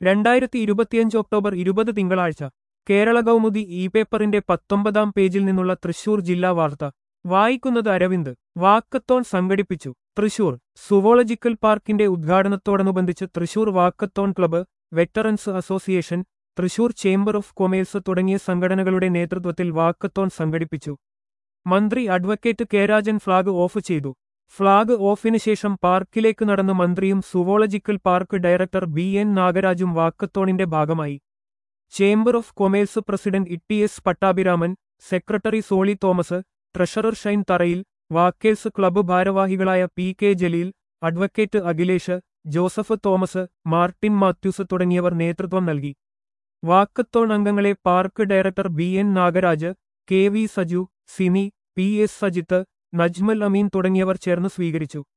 രണ്ടായിരത്തി ഇരുപത്തിയഞ്ച് ഒക്ടോബർ ഇരുപത് തിങ്കളാഴ്ച കേരള കൗമുദി ഇ പേപ്പറിന്റെ പത്തൊമ്പതാം പേജിൽ നിന്നുള്ള തൃശൂർ ജില്ലാ വാർത്ത വായിക്കുന്നത് അരവിന്ദ് വാക്കത്തോൺ സംഘടിപ്പിച്ചു തൃശൂർ സുവോളജിക്കൽ പാർക്കിന്റെ ഉദ്ഘാടനത്തോടനുബന്ധിച്ച് Thrissur walkathon club veterans association Thrissur chamber of commerce തുടങ്ങിയ സംഘടനകളുടെ നേതൃത്വത്തിൽ വാക്കത്തോൺ സംഘടിപ്പിച്ചു മന്ത്രി advocate K Rajan flag off ചെയ്തു ഫ്ളാഗ് ഓഫിന് ശേഷം പാർക്കിലേക്ക് നടന്ന് മന്ത്രിയും zoological park director B N നാഗരാജും വാക്കത്തോണിന്റെ ഭാഗമായി chamber of commerce president E S Pattabhiraman secretary Soly Thomas treasurer Shine Tharayil walkers club ഭാരവാഹികളായ P K Jaleel advocate Akhilesh Joseph Thomas Martin Mathews തുടങ്ങിയവർ നേതൃത്വം നൽകി വാക്കത്തോൺ അംഗങ്ങളെ park director B N Nagaraj K V Saju Sini P S Sajith Najmal Ameen തുടങ്ങിയവർ ചേർന്ന് സ്വീകരിച്ചു